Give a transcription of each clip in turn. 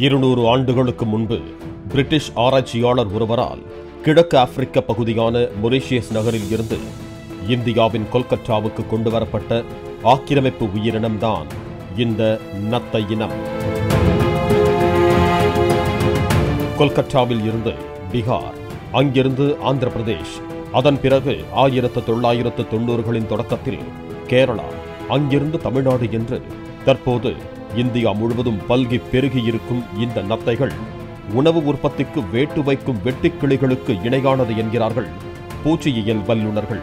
இருநூறு ஆண்டுகளுக்கு முன்பு பிரிட்டிஷ் ஆராய்ச்சியாளர் ஒருவரால் கிழக்கு ஆப்பிரிக்க பகுதியான மொரீஷியஸ் நகரில் இருந்து இந்தியாவின் கொல்கத்தாவுக்கு கொண்டு வரப்பட்ட ஆக்கிரமிப்பு உயிரினம்தான் இந்த நத்தை இனம் கொல்கத்தாவில் இருந்து பீகார் அங்கிருந்து ஆந்திர பிரதேஷ் அதன் பிறகு ஆயிரத்து தொள்ளாயிரத்து தொண்ணூறுகளின் தொடக்கத்தில் கேரளா அங்கிருந்து தமிழ்நாடு என்று தற்போது இந்தியா முழுவதும் பல்கி பெருகியிருக்கும் இந்த நத்தைகள் உணவு உற்பத்திக்கு வேட்டு வைக்கும் வெட்டுக்கிளிகளுக்கு இணையானது என்கிறார்கள் பூச்சியியல் வல்லுநர்கள்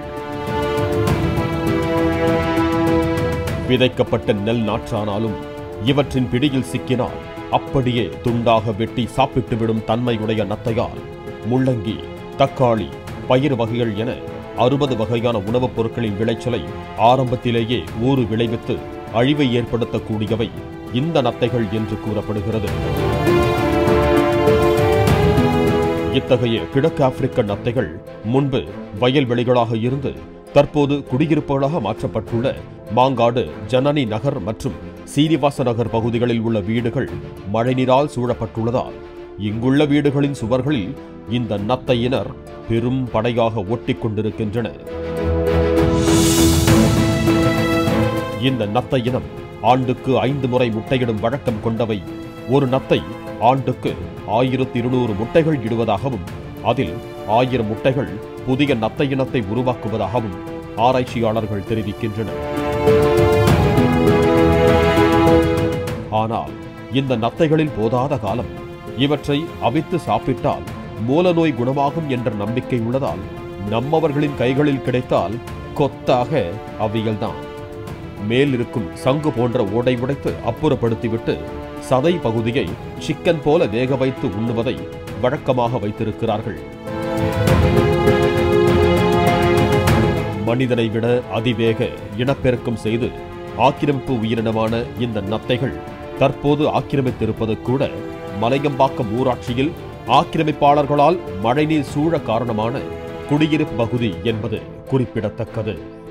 விதைக்கப்பட்ட நெல் நாற்றானாலும் இவற்றின் பிடியில் சிக்கினால் அப்படியே துண்டாக வெட்டி சாப்பிட்டுவிடும் தன்மையுடைய நத்தையால் முள்ளங்கி தக்காளி பயிர் வகைகள் என அறுபது வகையான உணவுப் பொருட்களின் விளைச்சலை ஆரம்பத்திலேயே ஊறு விளைவித்து அழிவை ஏற்படுத்தக்கூடியவை இந்த நத்தைகள் என்று கூறப்படுகிறது இத்தகைய கிழக்கு ஆப்பிரிக்க நத்தைகள் முன்பு வயல்வெளிகளாக இருந்து தற்போது குடியிருப்புகளாக மாற்றப்பட்டுள்ள மாங்காடு ஜனனி நகர் மற்றும் சீனிவாச நகர் பகுதிகளில் உள்ள வீடுகள் மழைநீரால் சூழப்பட்டுள்ளதால் இங்குள்ள வீடுகளின் சுவர்களில் இந்த நத்தையினர் பெரும் படையாக ஒட்டிக் கொண்டிருக்கின்றனர் இந்த நத்தை இனம் ஆண்டுக்கு ஐந்து முறை முட்டையிடும் வழக்கம் கொண்டவை ஒரு நத்தை ஆண்டுக்கு ஆயிரத்தி இருநூறு முட்டைகள் இடுவதாகவும் அதில் ஆயிரம் முட்டைகள் புதிய நத்தை இனத்தை உருவாக்குவதாகவும் ஆராய்ச்சியாளர்கள் தெரிவிக்கின்றனர் ஆனால் இந்த நத்தைகளில் போதாத காலம் இவற்றை அவித்து சாப்பிட்டால் மூலநோய் குணமாகும் என்ற நம்பிக்கை உள்ளதால் நம்மவர்களின் கைகளில் கிடைத்தால் கொத்தாக அவியல்தான் மேல் இருக்கும் சங்கு போன்ற ஓடை உடைத்து அப்புறப்படுத்திவிட்டு சதை பகுதியை சிக்கன் போல வேக வைத்து உண்ணுவதை வழக்கமாக வைத்திருக்கிறார்கள் மனிதனை விட அதிவேக இனப்பெருக்கம் செய்து ஆக்கிரமிப்பு உயிரினமான இந்த நத்தைகள் தற்போது ஆக்கிரமித்திருப்பது கூட மலையம்பாக்கம் ஊராட்சியில் ஆக்கிரமிப்பாளர்களால் மழைநீர் சூழ காரணமான குடியிருப்பு பகுதி என்பது குறிப்பிடத்தக்கது